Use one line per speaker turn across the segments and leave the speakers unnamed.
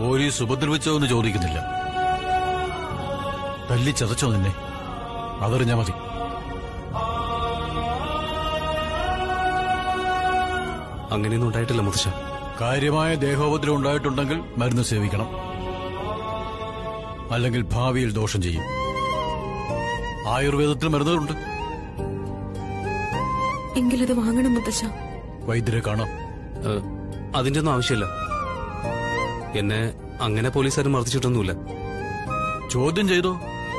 Police ഉപദ്രവിച്ചോ എന്ന് ചോദിക്കുന്നില്ല തല്ലി ചതച്ചോ നിന്നെ അതറിഞ്ഞാ മതി
അങ്ങനെയൊന്നും ഉണ്ടായിട്ടില്ല മുത്തശ്ശ
കാര്യമായ ദേഹോപദ്രവം ഉണ്ടായിട്ടുണ്ടെങ്കിൽ മരുന്ന് സേവിക്കണം അല്ലെങ്കിൽ ഭാവിയിൽ ദോഷം ചെയ്യും ആയുർവേദത്തിൽ മരുന്നുകളുണ്ട്
എങ്കിലത് വാങ്ങണം മുത്തശ്ശ
വൈദ്യരെ കാണാം
ഏഹ്, അതിന്റെ ഒന്നും ആവശ്യമില്ല എന്നെ അങ്ങനെ പോലീസുകാർ മർദ്ദിച്ചിട്ടൊന്നുമില്ല
ചോദ്യം ചെയ്തോ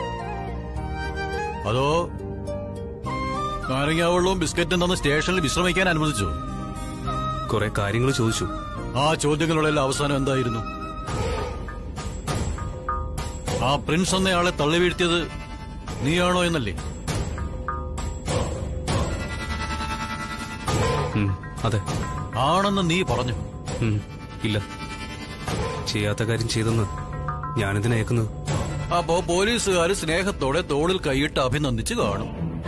അതോ നാരങ്ങാവെള്ളവും ബിസ്ക്കറ്റും തന്ന് സ്റ്റേഷനിൽ വിശ്രമിക്കാൻ അനുവദിച്ചോ
കുറെ കാര്യങ്ങൾ ചോദിച്ചു
ആ ചോദ്യങ്ങളുടെ അവസാനം എന്തായിരുന്നു ആ പ്രിൻസ് എന്നയാളെ തള്ളി വീഴ്ത്തിയത് നീയാണോ എന്നല്ലേ
ഉം, അതെ
ആണെന്ന് നീ പറഞ്ഞു
ഉം, ഇല്ല ചെയ്യാത്ത കാര്യം ചെയ്തെന്ന് ഞാനെന്തിനാ ഏക്കുന്നത്
അപ്പോ പോലീസുകാർ സ്നേഹത്തോടെ തോളിൽ കൈയിട്ട് അഭിനന്ദിച്ച് കാണും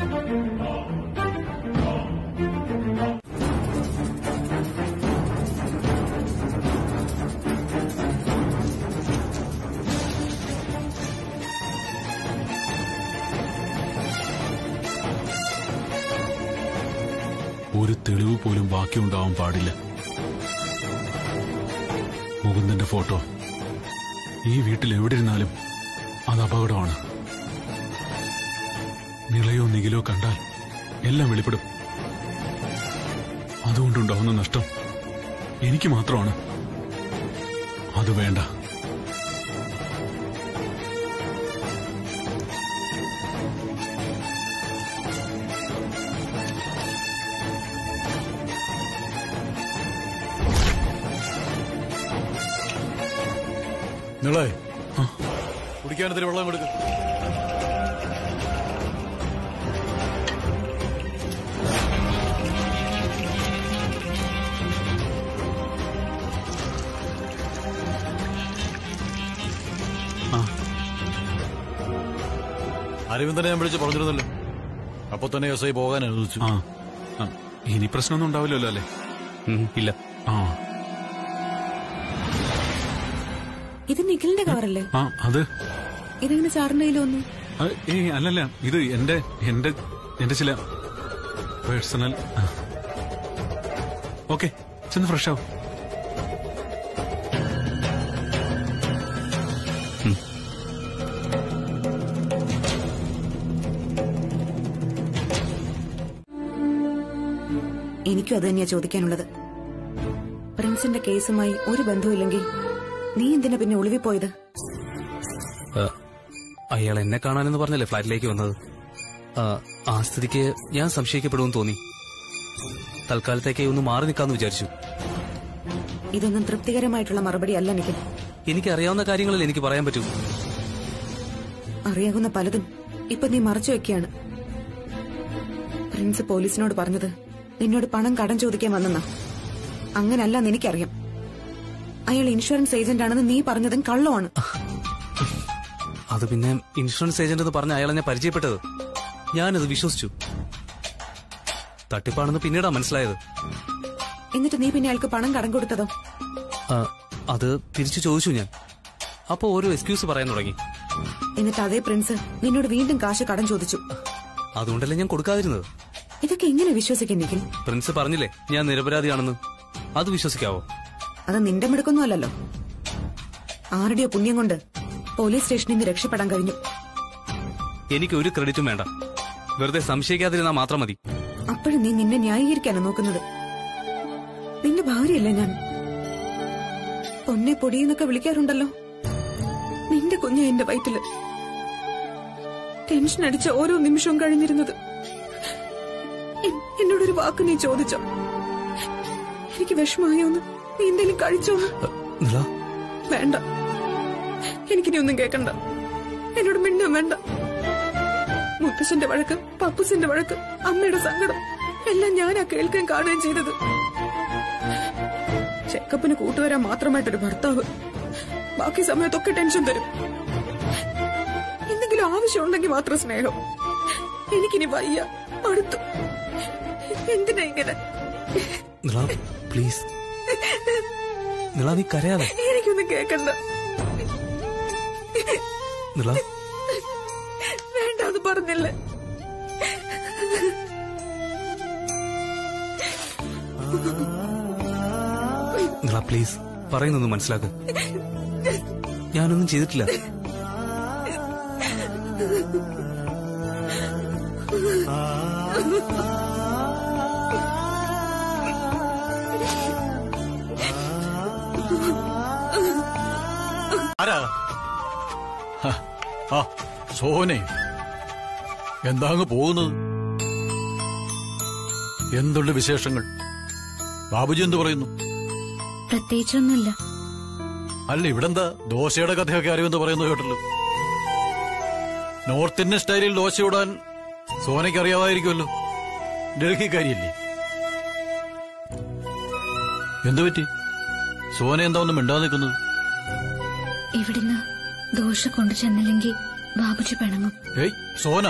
ഒരു തെളിവ് പോലും ബാക്കിയുണ്ടാവാൻ പാടില്ല മുകുന്ദന്റെ ഫോട്ടോ ഈ വീട്ടിൽ എവിടെ ഇരുന്നാലും അത് അപകടമാണ് നിളയോ നികിലോ കണ്ടാൽ എല്ലാം വെളിപ്പെടും അതുകൊണ്ടുണ്ടാവുന്ന നഷ്ടം എനിക്ക് മാത്രമാണ് അത് വേണ്ട
നിളേ കുടിക്കാനത്തിന് വെള്ളം കൊടുക്കും
ആ
അരവിന്ദനെ ഞാൻ വിളിച്ച് പറഞ്ഞിരുന്നല്ലോ അപ്പൊ തന്നെ എസ് ഐ പോകാൻ അനുവദിച്ചു
ആ ആ, ഇനി പ്രശ്നമൊന്നും ഉണ്ടാവില്ലല്ലോ അല്ലേ
ഉം, ഇല്ല
ആ
ഇത് നിഖിലിന്റെ കവറല്ലേ
ആ അത്
ഇതെങ്ങനെ സാറിന്റെ കയ്യിൽ വന്നു
ആ, ഏയ് അല്ലല്ല ഇത് എന്റെ എന്റെ എന്റെ ചില പേഴ്സണൽ ഓക്കെ ചെന്ന് ഫ്രഷ് ആവും
എനിക്കും അത് തന്നെയാ ചോദിക്കാനുള്ളത് പ്രിൻസിന്റെ കേസുമായി ഒരു ബന്ധവുമില്ലെങ്കിൽ നീ എന്തിനാ പിന്നെ ഒളിവിൽ പോയത്
ഏഹ്, അയാൾ എന്നെ കാണാനെന്ന് പറഞ്ഞല്ലേ ഫ്ലാറ്റിലേക്ക് വന്നത് ആ, ആ സ്ഥിതിക്ക് ഞാൻ സംശയിക്കപ്പെടുമെന്ന് തോന്നി തൽക്കാലത്തേക്ക് ഒന്ന് മാറി നിൽക്കാന്ന് വിചാരിച്ചു
ഇതൊന്നും തൃപ്തികരമായിട്ടുള്ള മറുപടി അല്ല നിഖിൽ
എനിക്ക് അറിയാവുന്ന കാര്യങ്ങളിൽ എനിക്ക് പറയാൻ പറ്റൂ
അറിയാവുന്ന പലതും ഇപ്പൊ നീ മറച്ചു വെക്കുകയാണ് പ്രിൻസ് പോലീസിനോട് പറഞ്ഞത് നിന്നോട് പണം കടം ചോദിക്കാൻ വന്നെന്നാ അങ്ങനല്ല എനിക്കറിയാം അയാൾ ഇൻഷുറൻസ് ഏജന്റ് ആണെന്ന് നീ പറഞ്ഞതും കള്ളമാണ്
അത് പിന്നെ ഇൻഷുറൻസ് ഏജന്റ് എന്ന് പറഞ്ഞ അയാൾ എന്നെ പരിചയപ്പെട്ടത് ഞാനത് വിശ്വസിച്ചു തട്ടിപ്പാണെന്ന് പിന്നീടാ മനസ്സിലായത്
എന്നിട്ട് നീ പിന്നെ അയാൾക്ക് പണം കടം കൊടുത്തതോ
ആ, അത് തിരിച്ചു ചോദിച്ചു ഞാൻ അപ്പൊ ഓരോ എക്സ്ക്യൂസ് പറയാൻ തുടങ്ങി
എന്നിട്ട് അതേ പ്രിൻസ് നിന്നോട് വീണ്ടും കാശ് കടം ചോദിച്ചു
അതുകൊണ്ടല്ലേ ഞാൻ കൊടുക്കാതിരുന്നത്
ഇതൊക്കെ എങ്ങനെ വിശ്വസിക്കും നിഖിൽ
പ്രിൻസ് പറഞ്ഞില്ലേ ഞാൻ നിരപരാധിയാണെന്ന് അത് വിശ്വസിക്കാവോ
അത് നിന്റെ മിടുക്കൊന്നും അല്ലല്ലോ ആരുടെയോ പുണ്യം കൊണ്ട് പോലീസ് സ്റ്റേഷനിൽ നിന്ന് രക്ഷപ്പെടാൻ കഴിഞ്ഞു
എനിക്ക് ഒരു ക്രെഡിറ്റും വേണ്ട വെറുതെ സംശയിക്കാതിരുന്നാ മാത്രം മതി
അപ്പോഴും നീ നിന്നെ ന്യായീകരിക്കാനാ നോക്കുന്നത് നിന്റെ ഭാര്യയല്ലേ ഞാൻ പൊന്നെ പൊടിയെന്നൊക്കെ വിളിക്കാറുണ്ടല്ലോ നിന്റെ കുഞ്ഞ എന്റെ വയറ്റില് ടെൻഷൻ അടിച്ച ഓരോ നിമിഷവും കഴിഞ്ഞിരുന്നത് എൻ- എന്നോടൊരു വാക്ക് നീ ചോദിച്ചോ എനിക്ക് വിഷമായോന്ന് നീ എന്തെങ്കിലും കഴിച്ചോന്ന്
അ, നിള
വേണ്ട എനിക്കിനി ഒന്നും കേൾക്കണ്ട എന്നോട് മിണ്ടും വേണ്ട മുത്തശ്ശന്റെ വഴക്ക് പപ്പുസിന്റെ വഴക്ക് അമ്മയുടെ സങ്കടം എല്ലാം ഞാനാ കേൾക്കുകയും കാണുകയും ചെയ്തത് ചെക്കപ്പിന് കൂട്ടുവരാൻ മാത്രമായിട്ടൊരു ഭർത്താവ് ബാക്കി സമയത്തൊക്കെ ടെൻഷൻ തരും എന്തെങ്കിലും ആവശ്യമുണ്ടെങ്കിൽ മാത്രം സ്നേഹം എനിക്കിനി വയ്യ അടുത്തു എന്തിനാ ഇങ്ങനെ
നിള പ്ലീസ് നിള നീ കരയാതെ
എനിക്കൊന്നും ഇനിയൊന്നും കേക്കണ്ട
നിള
വേണ്ടാന്ന് പറഞ്ഞില്ലേ
നിള പ്ലീസ് പറയുന്നൊന്ന് മനസ്സിലാക്ക് ഞാനൊന്നും ചെയ്തിട്ടില്ല
ആരാ ഹ, ആ സോനെ എന്താ അങ്ങ് പോകുന്നത് എന്തുണ്ട് വിശേഷങ്ങൾ ബാബുജി എന്ത് പറയുന്നു
പ്രത്യേകിച്ചൊന്നുമില്ല
അല്ല ഇവിടെന്താ ദോശയുടെ കഥയൊക്കെ അറിയുമെന്ന് പറയുന്നു കേട്ടല്ലോ നോർത്ത് ഇന്ത്യൻ സ്റ്റൈലിൽ ദോശ ഇടാൻ സോനയ്ക്ക് അറിയാമായിരിക്കുമല്ലോ ഡൽഹിക്കാരിയല്ലേ എന്തു പറ്റി സോന എന്താ ഒന്നും മിണ്ടാ നിൽക്കുന്നത്
ഇവിടുന്ന് ദോശ കൊണ്ടു ചെന്നില്ലെങ്കിൽ ബാബുജി പിണങ്ങും
ഏയ് സോന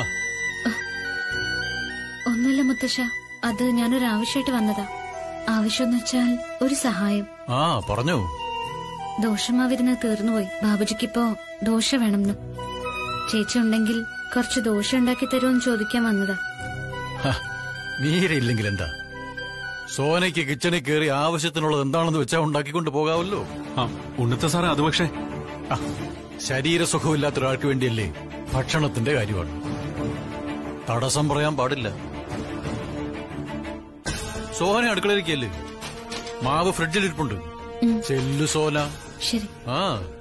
ഒന്നുമില്ല മുത്തശ്ശ അത് ഞാനൊരു ആവശ്യമായിട്ട് വന്നതാ ആവശ്യം എന്ന് വെച്ചാൽ ഒരു സഹായം
ആ പറഞ്ഞോ
ദോഷമാവിരുന്ന് തീർന്നുപോയി ബാബുജിക്കിപ്പോ ദോശ വേണമെന്ന് ചേച്ചി ഉണ്ടെങ്കിൽ കുറച്ച് ദോശ ഉണ്ടാക്കി തരുമെന്ന് ചോദിക്കാൻ വന്നതാ
ഹ, മീരയില്ലെങ്കിൽ എന്താ സോനയ്ക്ക് കിച്ചണിൽ കയറി ആവശ്യത്തിനുള്ളത് എന്താണെന്ന് വെച്ചാ ഉണ്ടാക്കിക്കൊണ്ട് പോകാമല്ലോ
ആ ഉണ്ണത്തെ സാറേ അത് പക്ഷേ
ആ, ശരീരസുഖമില്ലാത്ത ഒരാൾക്ക് വേണ്ടിയല്ലേ ഭക്ഷണത്തിന്റെ കാര്യമാണ് തടസ്സം പറയാൻ പാടില്ല സോന അടുക്കളയിരിക്കല്ലേ മാവ് ഫ്രിഡ്ജിലിരിപ്പുണ്ട്
ഉം.
ചെല്ലു സോന
ശരി
ആ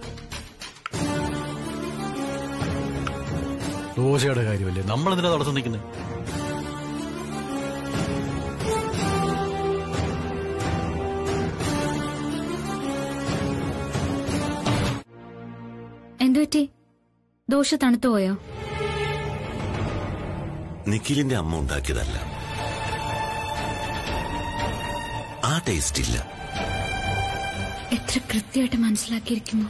ദോശയുടെ കാര്യമല്ലേ നമ്മളെന്തിനാ തടസ്സം നിൽക്കുന്നത്
എന്തുപറ്റി ദോശ തണുത്തുപോയോ
നിഖിലിന്റെ അമ്മ ഉണ്ടാക്കിയതല്ല ആ ടേസ്റ്റ് ഇല്ല
എത്ര കൃത്യമായിട്ട് മനസ്സിലാക്കിയിരിക്കുന്നു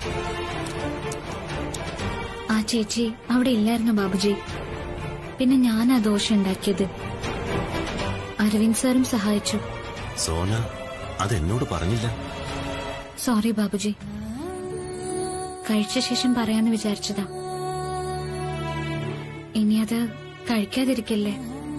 ആ ചേച്ചി അവിടെ ഇല്ലായിരുന്നു ബാബുജി പിന്നെ ഞാനാ ദോശ ഉണ്ടാക്കിയത് അരവിന്ദ് സാറും സഹായിച്ചു
സോന അതെന്നോട് പറഞ്ഞില്ല
സോറി ബാബുജി കഴിച്ച ശേഷം പറയാന്ന് വിചാരിച്ചതാ ഇനി അത് കഴിക്കാതിരിക്കല്ലേ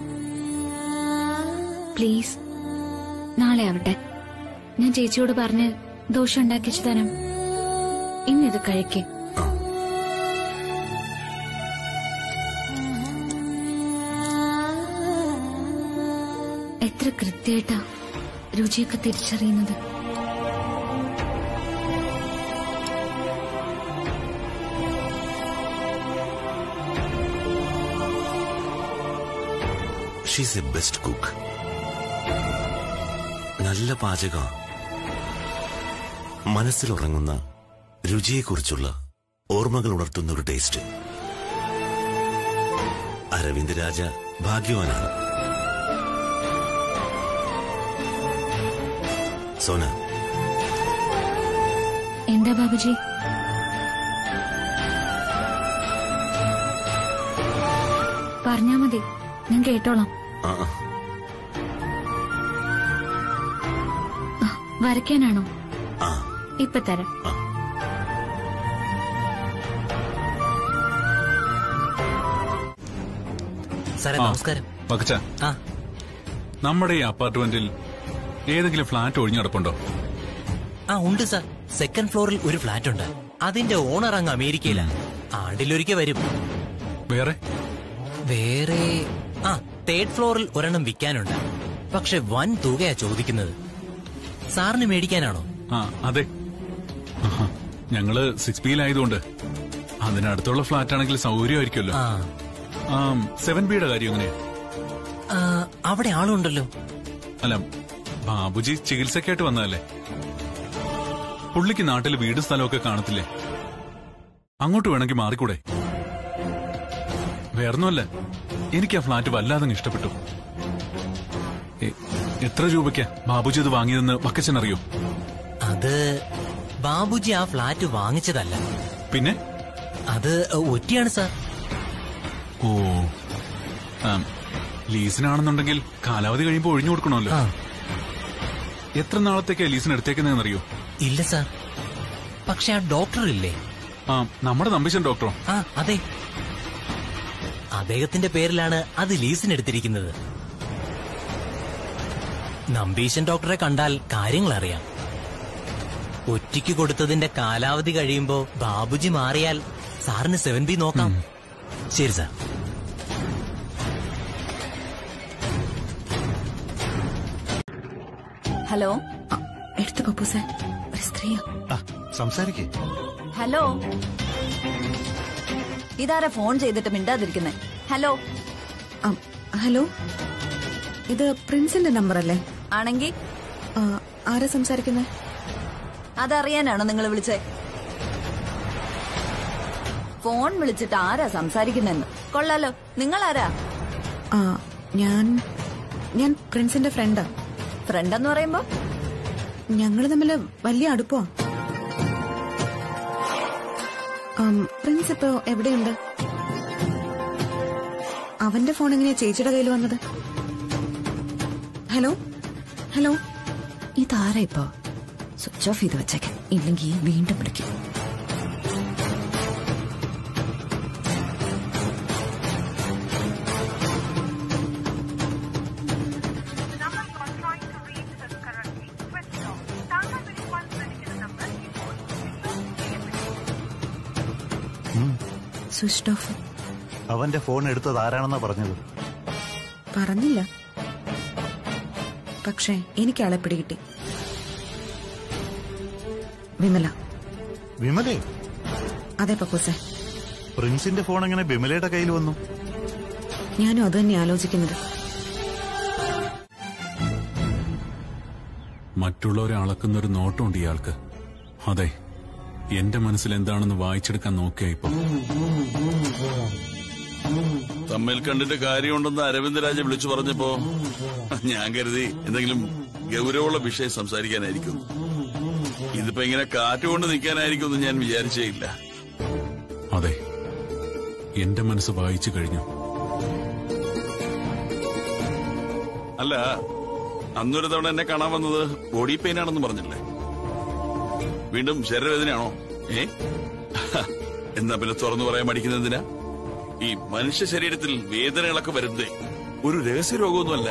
പ്ലീസ് നാളെ ആവട്ടെ ഞാൻ ചേച്ചിയോട് പറഞ്ഞ് ദോശ ഉണ്ടാക്കിച്ചു തരാം ഇന്നിത് കഴിക്കേ എത്ര കൃത്യമായിട്ടാ രുചിയൊക്കെ തിരിച്ചറിയുന്നത്
ഷീസ് എ ബെസ്റ്റ് കുക്ക് നല്ല പാചക മനസ്സിലുറങ്ങുന്ന രുചിയെക്കുറിച്ചുള്ള ഓർമ്മകൾ ഉണർത്തുന്ന ഒരു ടേസ്റ്റ് അരവിന്ദ് രാജ ഭാഗ്യവാനാണ് സോന
എന്താ ബാബുജി പറഞ്ഞാ മതി ഞാൻ കേട്ടോളാം
ആ ആ,
ആ, വരയ്ക്കാനാണോ
ആ
ഇപ്പൊ തരാം
ആ.
സാറേ
ആ.
നമസ്കാരം
പകച്ച
ആ
നമ്മുടെ ഈ അപ്പാർട്ട്മെന്റിൽ ഏതെങ്കിലും ഫ്ലാറ്റ് ഒഴിഞ്ഞു കിടപ്പുണ്ടോ
ആ ഉണ്ട് സാർ സെക്കൻഡ് ഫ്ലോറിൽ ഒരു ഫ്ലാറ്റ് ഉണ്ട് അതിന്റെ ഓണർ അങ്ങ് അമേരിക്കയിലാണ് ആണ്ടിലൊരിക്കൽ വരും
വേറെ
വേറെ ആ തേർഡ് ഫ്ലോറിൽ ഒരെണ്ണം വിൽക്കാനുണ്ട് പക്ഷെ വൻ തുകയാ ചോദിക്കുന്നത് സാറിന് മേടിക്കാനാണോ
ആ അതെ ആഹാ. ഞങ്ങള് സിക്സ് ബിയിലായതുകൊണ്ട് അതിനടുത്തുള്ള ഫ്ലാറ്റ് ആണെങ്കിൽ സൗകര്യമായിരിക്കുമല്ലോ
ആ
ആ സെവൻ ബിയുടെ കാര്യം എങ്ങനെയാ
ആ, അവിടെ ആളുണ്ടല്ലോ
അല്ല ബാബുജി ചികിത്സക്കായിട്ട് വന്നതല്ലേ പുള്ളിക്ക് നാട്ടിൽ വീട് സ്ഥലമൊക്കെ കാണത്തില്ലേ അങ്ങോട്ട് വേണമെങ്കിൽ മാറിക്കൂടെ വേറൊന്നുമല്ല എനിക്ക് ആ ഫ്ലാറ്റ് വല്ലാതെ അങ്ങ് ഇഷ്ടപ്പെട്ടു എ- എത്ര രൂപയ്ക്കാ ബാബുജി അത് വാങ്ങിയതെന്ന് വക്കച്ചൻ അറിയോ
അത് ബാബുജി ആ ഫ്ലാറ്റ് വാങ്ങിച്ചതല്ല
പിന്നെ
അത് ഒറ്റയാണ് സാർ
ഓ ആം, ലീസിനാണെന്നുണ്ടെങ്കിൽ കാലാവധി കഴിയുമ്പോൾ ഒഴിഞ്ഞു കൊടുക്കണമല്ലോ
ആ
എത്ര നാളത്തേക്കാ ലീസിന് എടുത്തേക്കുന്നതെന്നറിയോ
ഇല്ല സാർ പക്ഷെ ആ ഡോക്ടർ ഇല്ലേ
ആ നമ്മുടെ നമ്പിശൻ ഡോക്ടറോ
ആ അതെ അദ്ദേഹത്തിന്റെ പേരിലാണ് അത് ലീസിനെടുത്തിരിക്കുന്നത് നമ്പീശൻ ഡോക്ടറെ കണ്ടാൽ കാര്യങ്ങൾ അറിയാം ഒറ്റയ്ക്ക് കൊടുത്തതിന്റെ കാലാവധി കഴിയുമ്പോ ബാബുജി മാറിയാൽ സാറിന് സെവൻ ബി നോക്കാം ശരി സാർ
ഹലോ
ആ, എടുത്തു പപ്പൂസെ ഒരു സ്ത്രീയാ
സംസാരിക്കേ
ഹലോ ഇതാരാ ഫോൺ ചെയ്തിട്ട് മിണ്ടാതിരിക്കുന്നേ ഹലോ
ആ, ഹലോ ഇത് പ്രിൻസിന്റെ നമ്പർ അല്ലേ
ആണെങ്കി
ആ, ആരാ സംസാരിക്കുന്നത്
അതറിയാനാണോ നിങ്ങൾ വിളിച്ചേ ഫോൺ വിളിച്ചിട്ട് ആരാ സംസാരിക്കുന്നെന്ന് കൊള്ളാലോ നിങ്ങൾ ആരാ
ആ ഞാൻ ഞാൻ പ്രിൻസിന്റെ ഫ്രണ്ടാ
ഫ്രണ്ട് എന്ന് പറയുമ്പോ
ഞങ്ങള് തമ്മില് വലിയ അടുപ്പമാ ആം, പ്രിൻസ് ഇപ്പോ എവിടെയുണ്ട് അവന്റെ ഫോൺ എങ്ങനെയാ ചേച്ചിയുടെ കയ്യിൽ വന്നത് ഹലോ ഹലോ ഇതാരാ ഇപ്പോ സ്വിച്ച് ഓഫ് ചെയ്ത് വെച്ചേക്കാം ഇല്ലെങ്കിൽ വീണ്ടും വിളിക്കും സ്വിച്ച് ഓഫ്
അവന്റെ ഫോൺ എടുത്തത് ആരാണെന്നാ പറഞ്ഞത്
പറഞ്ഞില്ല പക്ഷേ എനിക്ക് ആളെ പിടികിട്ടി വിമല
വിമലേ
അതെ പക്കൂസെ
പ്രിൻസിന്റെ ഫോൺ എങ്ങനെ വിമലയുടെ കയ്യിൽ വന്നു
ഞാനും അത് തന്നെ ആലോചിക്കുന്നത്
മറ്റുള്ളവരെ അളക്കുന്ന ഒരു നോട്ടമുണ്ട് ഇയാൾക്ക് അതെ എന്റെ മനസ്സിൽ എന്താണെന്ന് വായിച്ചെടുക്കാൻ നോക്കിയ ഇപ്പൊ
തമ്മിൽ കണ്ടിട്ട് കാര്യമുണ്ടെന്ന് അരവിന്ദരാജ വിളിച്ചു പറഞ്ഞപ്പോ ഞാൻ കരുതി എന്തെങ്കിലും ഗൗരവമുള്ള വിഷയം സംസാരിക്കാനായിരിക്കും ഇതിപ്പോ ഇങ്ങനെ കാറ്റുകൊണ്ട് നിൽക്കാനായിരിക്കും എന്ന് ഞാൻ വിചാരിച്ചേ ഇല്ല
അതെ എന്റെ മനസ്സ് വായിച്ചു കഴിഞ്ഞു
അല്ല അന്നൊരു തവണ എന്നെ കാണാൻ വന്നത് ബോഡി പെയിൻ ആണെന്ന് പറഞ്ഞില്ലേ വീണ്ടും ശരീരവേദനയാണോ ഏ എന്നാ പിന്നെ തുറന്നു പറയാൻ മടിക്കുന്നത് എന്തിനാ ഈ മനുഷ്യ ശരീരത്തിൽ വേദനകളൊക്കെ വരുന്നതേ ഒരു രഹസ്യ രോഗമൊന്നുമല്ല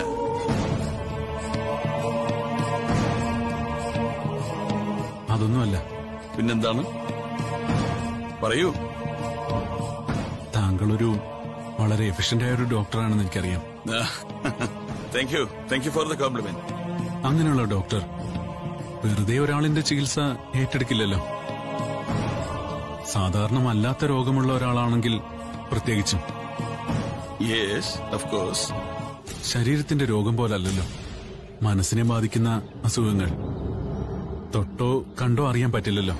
അതൊന്നുമല്ല
പിന്നെന്താണ് പറയൂ
താങ്കളൊരു വളരെ എഫിഷ്യന്റ് ആയ ഒരു ഡോക്ടറാണെന്ന് എനിക്കറിയാം
thank you thank you for the compliment
അങ്ങനെയുള്ള ഡോക്ടർ വെറുതെ ഒരാളിന്റെ ചികിത്സ ഏറ്റെടുക്കില്ലല്ലോ സാധാരണമല്ലാത്ത രോഗമുള്ള ഒരാളാണെങ്കിൽ പ്രത്യേകിച്ചും
യെസ് ഓഫ് കോഴ്സ്
ശരീരത്തിന്റെ രോഗം പോലല്ലല്ലോ മനസ്സിനെ ബാധിക്കുന്ന അസുഖങ്ങൾ തൊട്ടോ കണ്ടോ അറിയാൻ പറ്റില്ലല്ലോ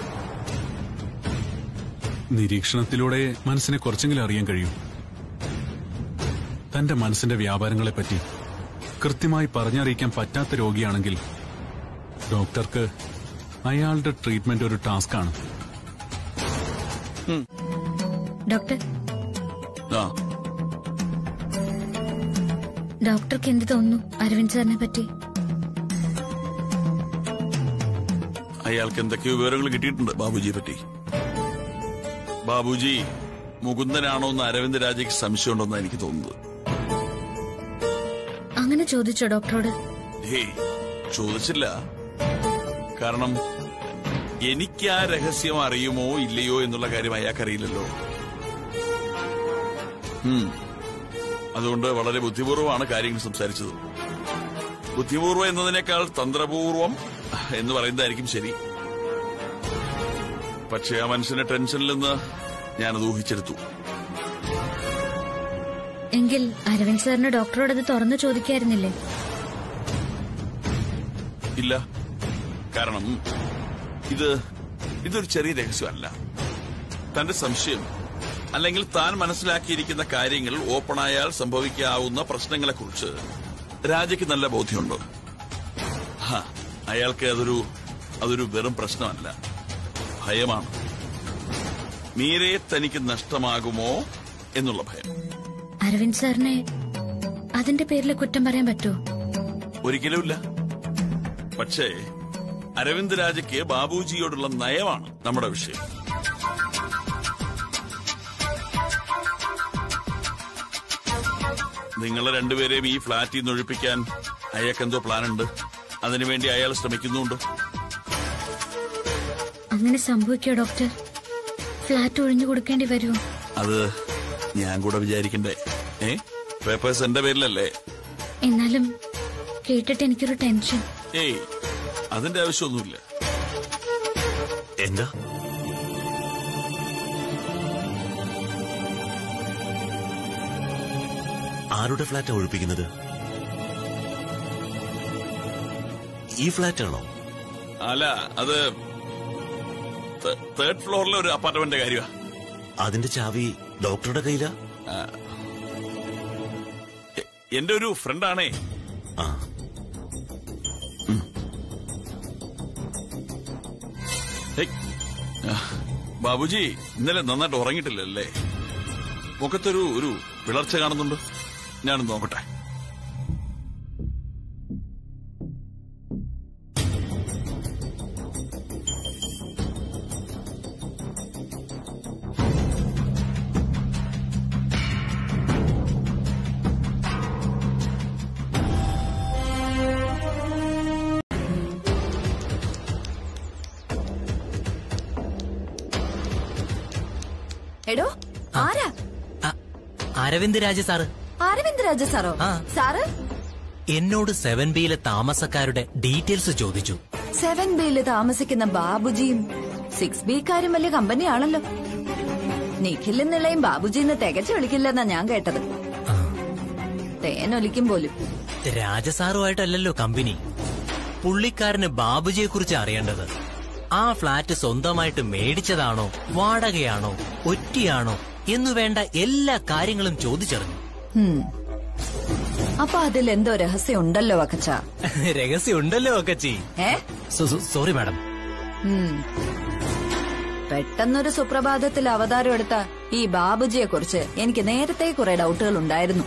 നിരീക്ഷണത്തിലൂടെ മനസ്സിനെ കുറച്ചെങ്കിലും അറിയാൻ കഴിയും തന്റെ മനസ്സിന്റെ വ്യാപാരങ്ങളെപ്പറ്റി കൃത്യമായി പറഞ്ഞറിയിക്കാൻ പറ്റാത്ത രോഗിയാണെങ്കിൽ ഡോക്ടർക്ക് അയാളുടെ ട്രീറ്റ്മെന്റ് ഒരു ടാസ്ക്കാണ്
ഡോക്ടർ
ആ
ഡോക്ടർക്ക് എന്ത് തോന്നുന്നു അരവിന്ദ് സാറിനെ പറ്റി
അയാൾക്ക് എന്തൊക്കെയോ വിവരങ്ങൾ കിട്ടിയിട്ടുണ്ട് ബാബുജിയെ പറ്റി ബാബുജി മുകുന്ദനാണോ എന്ന് അരവിന്ദ് രാജയ്ക്ക് സംശയമുണ്ടെന്നാണ് എനിക്ക് തോന്നുന്നത്
അങ്ങനെ ചോദിച്ചോ ഡോക്ടറോട്
ഹേയ് ചോദിച്ചില്ല കാരണം എനിക്ക് ആ രഹസ്യം അറിയുമോ ഇല്ലയോ എന്നുള്ള കാര്യം അയാൾക്കറിയില്ലല്ലോ ഉം. അതുകൊണ്ട് വളരെ ബുദ്ധിപൂർവമാണ് കാര്യങ്ങൾ സംസാരിച്ചത് ബുദ്ധിപൂർവം എന്നതിനേക്കാൾ തന്ത്രപൂർവം എന്ന് പറയുന്നതായിരിക്കും ശരി പക്ഷേ ആ മനുഷ്യന്റെ ടെൻഷനിൽ നിന്ന് ഞാനത് ഊഹിച്ചെടുത്തു
എങ്കിൽ അരവിന്ദ് സാറിന് ഡോക്ടറോട് അത് തുറന്നു ചോദിക്കായിരുന്നില്ലേ
ഇല്ല കാരണം ഇത് ഇതൊരു ചെറിയ രഹസ്യമല്ല തന്റെ സംശയം അല്ലെങ്കിൽ താൻ മനസ്സിലാക്കിയിരിക്കുന്ന കാര്യങ്ങൾ ഓപ്പണായാൽ സംഭവിക്കാവുന്ന പ്രശ്നങ്ങളെക്കുറിച്ച് രാജയ്ക്ക് നല്ല ബോധ്യമുണ്ട് ഹാ, അയാൾക്ക് അതൊരു അതൊരു വെറും പ്രശ്നമല്ല ഭയമാണ് മീരെ തനിക്ക് നഷ്ടമാകുമോ എന്നുള്ള ഭയം
അരവിന്ദ് സാറിനെ അതിന്റെ പേരിൽ കുറ്റം പറയാൻ പറ്റുമോ
ഒരിക്കലുമില്ല പക്ഷേ അരവിന്ദ് രാജയ്ക്ക് ബാബുജിയോടുള്ള നയമാണ് നമ്മുടെ വിഷയം നിങ്ങളെ രണ്ടുപേരെയും ഈ ഫ്ളാറ്റിൽ നിന്ന് ഒഴിപ്പിക്കാൻ അയാൾക്ക് എന്തോ പ്ലാൻ ഉണ്ട് അതിനുവേണ്ടി അയാൾ ശ്രമിക്കുന്നുണ്ട്
അങ്ങനെ സംഭവിക്കോ ഡോക്ടർ ഫ്ലാറ്റ് ഒഴിഞ്ഞു കൊടുക്കേണ്ടി വരുമോ
അത് ഞാൻ കൂടെ വിചാരിക്കണ്ടേ ഏ പേപ്പേഴ്സ് എന്റെ പേരിലല്ലേ
എന്നാലും കേട്ടിട്ട് എനിക്കൊരു ടെൻഷൻ
ഏയ് അതിന്റെ ആവശ്യമൊന്നുമില്ല
എന്താ ആരുടെ ഫ്ലാറ്റാ ഒഴിപ്പിക്കുന്നത് ഈ ഫ്ലാറ്റാണോ
അല്ല അത് തേർഡ് ഫ്ലോറിലെ ഒരു അപ്പാർട്ട്മെന്റ് കാര്യമാ
അതിന്റെ ചാവി ഡോക്ടറുടെ കയ്യിലാ
എ- എന്റെ ഒരു ഫ്രണ്ടാണേ
ആ
ഹേയ്. ആ, ബാബുജി ഇന്നലെ നന്നായിട്ട് ഉറങ്ങിയിട്ടില്ലല്ലേ മുഖത്തൊരു ഒരു വിളർച്ച കാണുന്നുണ്ട് ഞാനൊന്ന് നോക്കട്ടെ
എടോ ആരാ
അ- അരവിന്ദ് രാജ സാറ്
അരവിന്ദ് രാജ സാറോ
ആ.
സാറ്
എന്നോട് സെവൻ ബിയിലെ താമസക്കാരുടെ ഡീറ്റെയിൽസ് ചോദിച്ചു
സെവൻ ബിയില് താമസിക്കുന്ന ബാബുജിയും സിക്സ് ബിക്കാരും വലിയ കമ്പനിയാണല്ലോ നിഖിൽ എന്നുള്ളയും ബാബുജിന്ന് തികച്ചു വിളിക്കില്ലെന്നാ ഞാൻ കേട്ടത് തേനൊലിക്കും പോലും
രാജസാറുമായിട്ടല്ലല്ലോ കമ്പനി പുള്ളിക്കാരന് ബാബുജിയെ കുറിച്ച് അറിയേണ്ടത് ആ ഫ്ലാറ്റ് സ്വന്തമായിട്ട് മേടിച്ചതാണോ വാടകയാണോ ഒറ്റിയാണോ എന്നു വേണ്ട എല്ലാ കാര്യങ്ങളും ചോദിച്ചറിഞ്ഞു
ഹും. അപ്പൊ അതിൽ എന്തോ രഹസ്യം ഉണ്ടല്ലോ വക്കച്ച
രഹസ്യം ഉണ്ടല്ലോ ഒക്കച്ചി
ഏ
സോറി മാഡം
ഉം. പെട്ടെന്നൊരു സുപ്രഭാതത്തിൽ അവതാരം എടുത്ത ഈ ബാബുജിയെ കുറിച്ച് എനിക്ക് നേരത്തെ കുറെ ഡൗട്ടുകൾ ഉണ്ടായിരുന്നു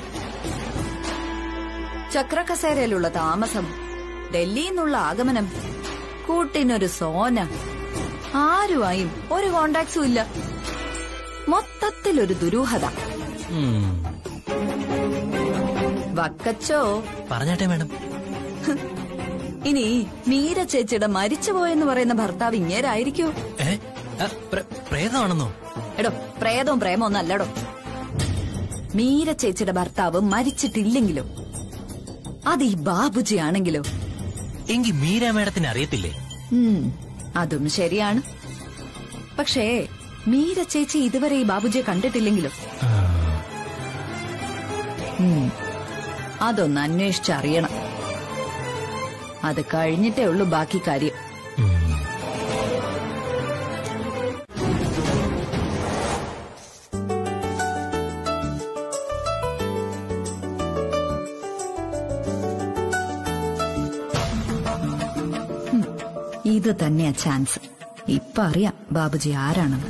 ചക്രക്കസേരയിലുള്ള താമസം ഡൽഹിയിൽ നിന്നുള്ള ആഗമനം കൂട്ടിനൊരു സോന ആരുമായും ഒരു കോണ്ടാക്ട്സും ഇല്ല മൊത്തത്തിലൊരു ദുരൂഹത വക്കച്ചോ
പറഞ്ഞാട്ടെ മാഡം
ഇനി മീര ചേച്ചിയുടെ മരിച്ചുപോയെന്ന് പറയുന്ന ഭർത്താവ് ഇങ്ങേരായിരിക്കോ
ഏ ആ, പ്ര- പ്രേതമാണെന്നോ
എടോ പ്രേതവും പ്രേമവും ഒന്നും അല്ലടോ മീര ചേച്ചിയുടെ ഭർത്താവ് മരിച്ചിട്ടില്ലെങ്കിലോ അത് ഈ ബാബുജി ആണെങ്കിലോ
എങ്കിൽ മീര മാഡത്തിന് അറിയത്തില്ലേ
ഉം, അതും ശരിയാണ് പക്ഷേ മീര ചേച്ചി ഇതുവരെ ഈ ബാബുജിയെ കണ്ടിട്ടില്ലെങ്കിലോ ഉം, അതൊന്ന് അന്വേഷിച്ചറിയണം അത് കഴിഞ്ഞിട്ടേ ഉള്ളൂ ബാക്കി കാര്യം ഉം, ഇത് തന്നെയാ ചാൻസ് ഇപ്പൊ അറിയാം ബാബുജി ആരാണെന്ന്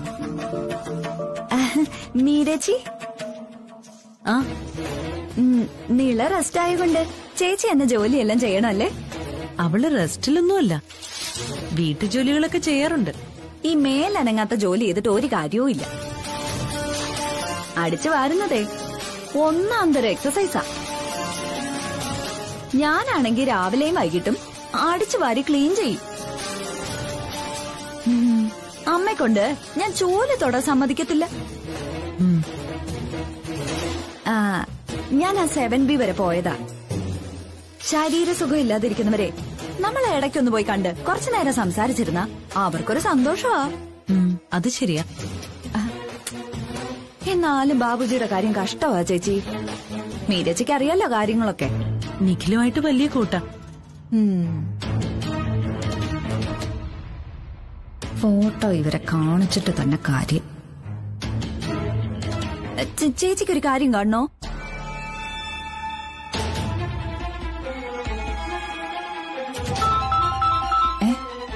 മീരച്ചി ആ ഉം, നീള റെസ്റ്റ് ആയതുകൊണ്ട് ചേച്ചി എന്ന ജോലിയെല്ലാം ചെയ്യണമല്ലേ
അവള് റെസ്റ്റിലൊന്നുമല്ല വീട്ടുജോലികളൊക്കെ ചെയ്യാറുണ്ട്
ഈ മേലനങ്ങാത്ത ജോലി ചെയ്തിട്ട് ഒരു കാര്യവും ഇല്ല അടിച്ചു വാരുന്നതേ ഒന്നാം തരം എക്സസൈസാ ഞാനാണെങ്കിൽ രാവിലെയും വൈകിട്ടും അടിച്ചു വാരി ക്ലീൻ ചെയ്യും ഉം, അമ്മയ്ക്കൊണ്ട് ഞാൻ ജോലി തൊടാൻ സമ്മതിക്കത്തില്ല ആ, ഞാൻ ആ സെവൻ ബി വരെ പോയതാ ശരീരസുഖം ഇല്ലാതിരിക്കുന്നവരെ നമ്മൾ ഇടയ്ക്കൊന്ന് പോയി കണ്ട് കുറച്ചു നേരം സംസാരിച്ചിരുന്ന അവർക്കൊരു സന്തോഷമാ
ഉം, അത് ശരിയാ
എന്നാലും ബാബുജിയുടെ കാര്യം കഷ്ടമാ ചേച്ചി മീരച്ചിക്ക് അറിയാലോ കാര്യങ്ങളൊക്കെ
നിഖിലുമായിട്ട് വലിയ കൂട്ടാ
ഉം. ഫോട്ടോ ഇവരെ കാണിച്ചിട്ട് തന്നെ കാര്യം ചേ- ചേച്ചിക്കൊരു കാര്യം കാണണോ ഏ?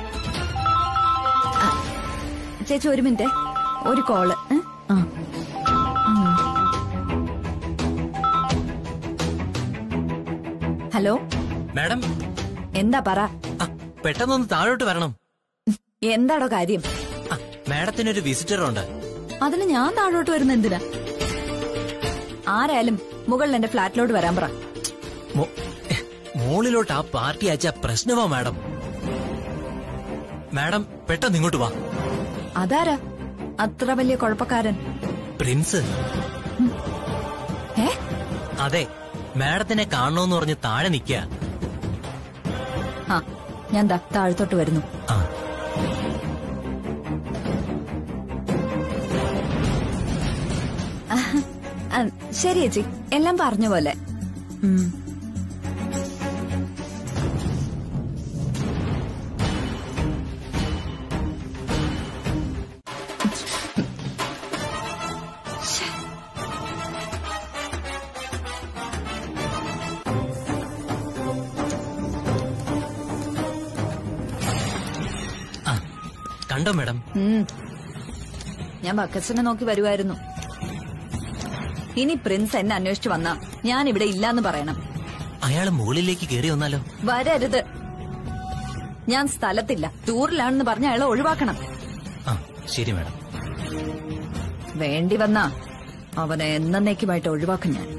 ആ, ചേച്ചി ഒരു മിനിറ്റ് ഒരു കോള് ഏ?
ആ
ഹലോ
മാഡം
എന്താ പറ
ആ, പെട്ടെന്നൊന്ന് താഴോട്ട് വരണം
എന്താടോ കാര്യം
ആ, മാഡത്തിനൊരു വിസിറ്റർ ഉണ്ട്
അതിന് ഞാൻ താഴോട്ട് വരുന്ന എന്തിനാ ആരായാലും മുകളിൽ എന്റെ ഫ്ലാറ്റിലോട്ട് വരാൻ പറ
മോ- മോളിലോട്ട് ആ പാർട്ടി അയച്ച പ്രശ്നമാ മാഡം മാഡം പെട്ടെന്ന് ഇങ്ങോട്ട് വാ
അതാരാ അത്ര വലിയ കുഴപ്പക്കാരൻ
പ്രിൻസ്
ഏ
അതെ മാഡത്തിനെ കാണണമെന്ന് പറഞ്ഞ് താഴെ നിൽക്കുക
ആ ഞാൻ ദാ താഴത്തോട്ട് വരുന്നു
ആ
ആ, ശരി ചേച്ചി എല്ലാം പറഞ്ഞ പോലെ ഉം.
ആ കണ്ടോ മാഡം
ഉം. ഞാൻ ബക്കച്ചനെ നോക്കി വരുമായിരുന്നു ഇനി പ്രിൻസ് എന്നെ അന്വേഷിച്ചു വന്നാ ഞാൻ ഇവിടെ ഇല്ലാന്ന് പറയണം
അയാള് മുകളിലേക്ക് കയറി വന്നാലോ
വരരുത് ഞാൻ സ്ഥലത്തില്ല ടൂറിലാണെന്ന് പറഞ്ഞ അയാളെ ഒഴിവാക്കണം
ആ ശരി മാഡം
വേണ്ടി വന്നാ അവനെ എന്നേക്കുമായിട്ട് ഒഴിവാക്കും ഞാൻ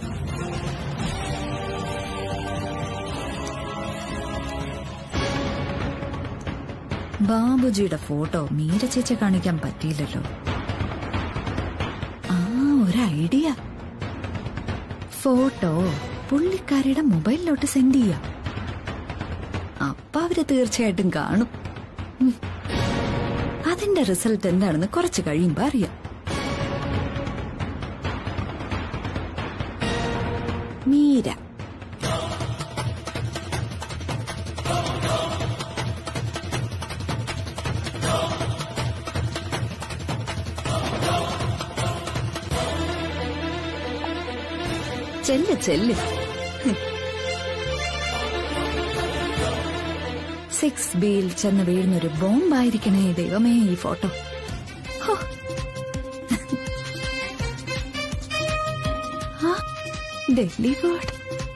ബാബുജിയുടെ ഫോട്ടോ മീര ചേച്ചി കാണിക്കാൻ പറ്റിയില്ലല്ലോ ആ ഒരു ഐഡിയ ഫോട്ടോ പുള്ളിക്കാരിയുടെ മൊബൈലിലോട്ട് സെൻഡ് ചെയ്യാം അപ്പൊ അവര് തീർച്ചയായിട്ടും കാണും ഉം. അതിന്റെ റിസൾട്ട് എന്താണെന്ന് കുറച്ച് കഴിയുമ്പോ അറിയാം മീര ചെല്ല് ചെല്ല് സിക്സ് ബിയിൽ ചെന്ന് വീഴുന്നൊരു ബോംബായിരിക്കണേ ദൈവമേ ഈ ഫോട്ടോ ഹോ. ആ, ഡെലിവേർഡ്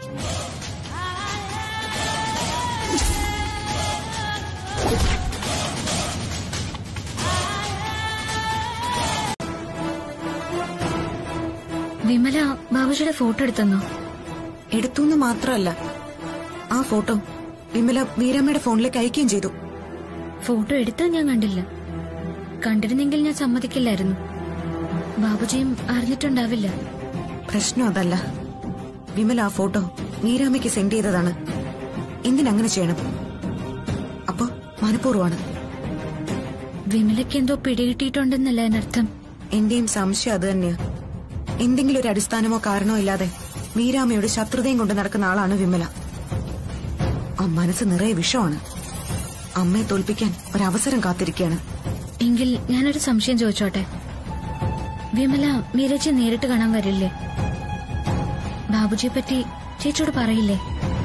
വിമല ബാബുജിയുടെ ഫോട്ടോ എടുത്തെന്നോ
എടുത്തുന്ന് മാത്രമല്ല ആ ഫോട്ടോ വിമല വീരമ്മയുടെ ഫോണിലേക്ക് അയക്കുകയും ചെയ്തു
ഫോട്ടോ എടുത്തത് ഞാൻ കണ്ടില്ല കണ്ടിരുന്നെങ്കിൽ ഞാൻ സമ്മതിക്കില്ലായിരുന്നു ബാബുജിയും അറിഞ്ഞിട്ടുണ്ടാവില്ല
പ്രശ്നം അതല്ല വിമല ആ ഫോട്ടോ നീരാമയ്ക്ക് സെൻഡ് ചെയ്തതാണ് എന്തിനങ്ങനെ ചെയ്യണം അപ്പൊ മനഃപൂർവ്വമാണ്
വിമലയ്ക്ക് എന്തോ പിടികിട്ടിയിട്ടുണ്ടെന്നല്ല അതിനർത്ഥം
എന്റെയും സംശയം അത് തന്നെയാ എന്തെങ്കിലും ഒരു അടിസ്ഥാനമോ കാരണമോ ഇല്ലാതെ മീരാമ്മയുടെ ശത്രുതയും കൊണ്ട് നടക്കുന്ന ആളാണ് വിമല ആ മനസ്സ് നിറയെ വിഷമാണ് അമ്മയെ തോൽപ്പിക്കാൻ ഒരവസരം കാത്തിരിക്കുകയാണ്
എങ്കിൽ ഞാനൊരു സംശയം ചോദിച്ചോട്ടെ വിമല മീരച്ചി നേരിട്ട് കാണാൻ വരില്ലേ ബാബുജിയെ പറ്റി ചേച്ചിയോട് പറയില്ലേ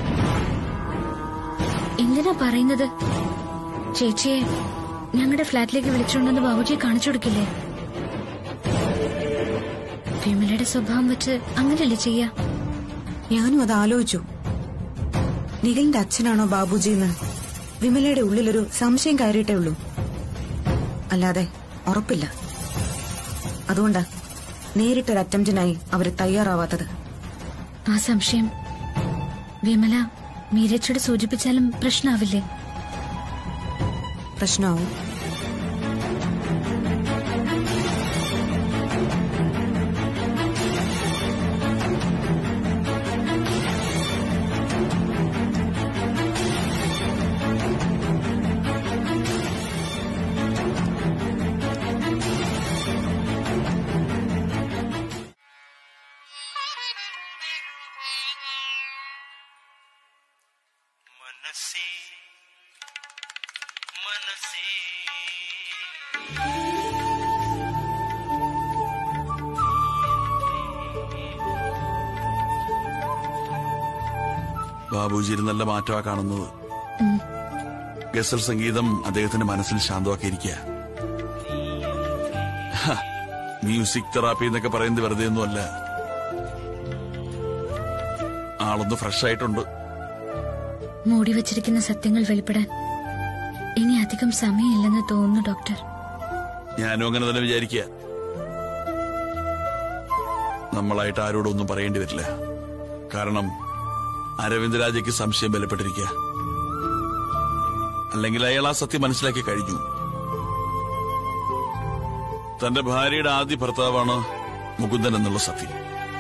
എന്തിനാ പറയുന്നത് ചേച്ചിയെ ഞങ്ങളുടെ ഫ്ലാറ്റിലേക്ക് വിളിച്ചുകൊണ്ടെന്ന് ബാബുജിയെ കാണിച്ചു കൊടുക്കില്ലേ വിമലയുടെ സ്വഭാവം വെച്ച് അങ്ങനെയല്ലേ ചെയ്യാ
ഞാനും അത് ആലോചിച്ചു നിഖിലിന്റെ അച്ഛനാണോ ബാബുജി എന്ന് വിമലയുടെ ഉള്ളിലൊരു സംശയം കയറിയിട്ടേ ഉള്ളൂ അല്ലാതെ ഉറപ്പില്ല അതുകൊണ്ടാ നേരിട്ടൊരു അറ്റംപ്റ്റിനായി അവര് തയ്യാറാവാത്തത്
ആ സംശയം വിമല മീരച്ചോട് സൂചിപ്പിച്ചാലും പ്രശ്നാവില്ലേ
പ്രശ്നമാവും
മനസ്സേ മനസ്സേ
ബാബുജിയിൽ നല്ല മാറ്റമാ കാണുന്നത് ഗസൽ സംഗീതം അദ്ദേഹത്തിന്റെ മനസ്സിൽ ശാന്തമാക്കിയിരിക്കുക ഹ, മ്യൂസിക് തെറാപ്പി എന്നൊക്കെ പറയുന്നത് വെറുതെ ഒന്നുമല്ല ആളൊന്ന് ഫ്രഷ് ആയിട്ടുണ്ട്
മൂടി വച്ചിരിക്കുന്ന സത്യങ്ങൾ വെളിപ്പെടാൻ അധികം സമയമില്ലെന്ന് തോന്നുന്നു ഡോക്ടർ
ഞാനും അങ്ങനെ തന്നെ വിചാരിക്കുക നമ്മളായിട്ട് ആരോടും ഒന്നും പറയേണ്ടി വരില്ല കാരണം അരവിന്ദ് രാജയ്ക്ക് സംശയം ബലപ്പെട്ടിരിക്കുക അല്ലെങ്കിൽ അയാൾ ആ സത്യം മനസ്സിലാക്കി കഴിഞ്ഞു തന്റെ ഭാര്യയുടെ ആദ്യ ഭർത്താവാണ് മുകുന്ദൻ എന്നുള്ള സത്യം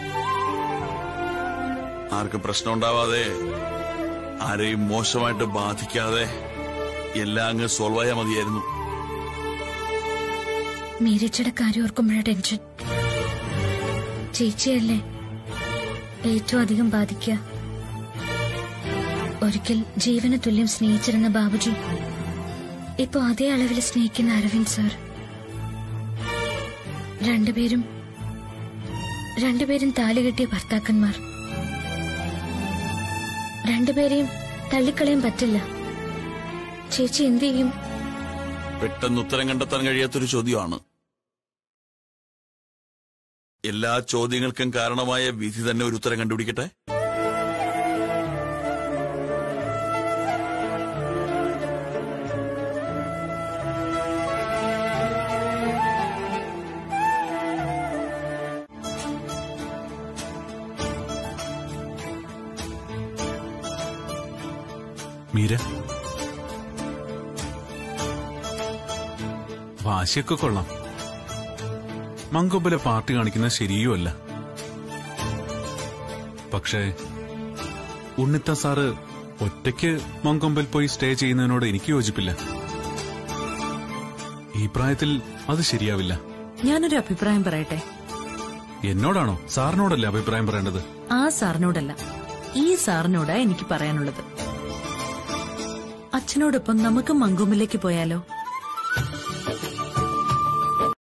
ആർക്കും പ്രശ്നം ഉണ്ടാവാതെ ആരെയും മോശമായിട്ട് ബാധിക്കാതെ എല്ലാം അങ്ങ് സോൾവ് ആയാൽ മതിയായിരുന്നു
മീരച്ചയുടെ കാര്യം ഓർക്കുമ്പോഴാ ടെൻഷൻ ചേച്ചിയല്ലേ ഏറ്റവും അധികം ബാധിക്കുക ഒരിക്കൽ ജീവന് തുല്യം സ്നേഹിച്ചിരുന്ന ബാബുജി ഇപ്പൊ അതേ അളവിൽ സ്നേഹിക്കുന്ന അരവിന്ദ് സാർ രണ്ടുപേരും രണ്ടുപേരും താലി കെട്ടിയ ഭർത്താക്കന്മാർ രണ്ടുപേരെയും തള്ളിക്കളയാൻ പറ്റില്ല ചേച്ചി എന്ത് ചെയ്യും
പെട്ടെന്ന് ഉത്തരം കണ്ടെത്താൻ കഴിയാത്തൊരു ചോദ്യമാണ് എല്ലാ ചോദ്യങ്ങൾക്കും കാരണമായ വിധി തന്നെ ഒരു ഉത്തരം കണ്ടുപിടിക്കട്ടെ
മീര വാശിയൊക്കെ കൊള്ളാം മങ്കൊമ്പിലെ പാർട്ടി കാണിക്കുന്ന ശരിയുമല്ല പക്ഷേ ഉണ്ണിത്ത സാറ് ഒറ്റയ്ക്ക് മങ്കൊമ്പിൽ പോയി സ്റ്റേ ചെയ്യുന്നതിനോട് എനിക്ക് യോജിപ്പില്ല ഈ പ്രായത്തിൽ അത് ശരിയാവില്ല
ഞാനൊരു അഭിപ്രായം പറയട്ടെ
എന്നോടാണോ സാറിനോടല്ലേ അഭിപ്രായം പറയേണ്ടത്
ആ സാറിനോടല്ല ഈ സാറിനോടാ എനിക്ക് പറയാനുള്ളത് അച്ഛനോടൊപ്പം നമുക്ക് മങ്കൂമിലേക്ക് പോയാലോ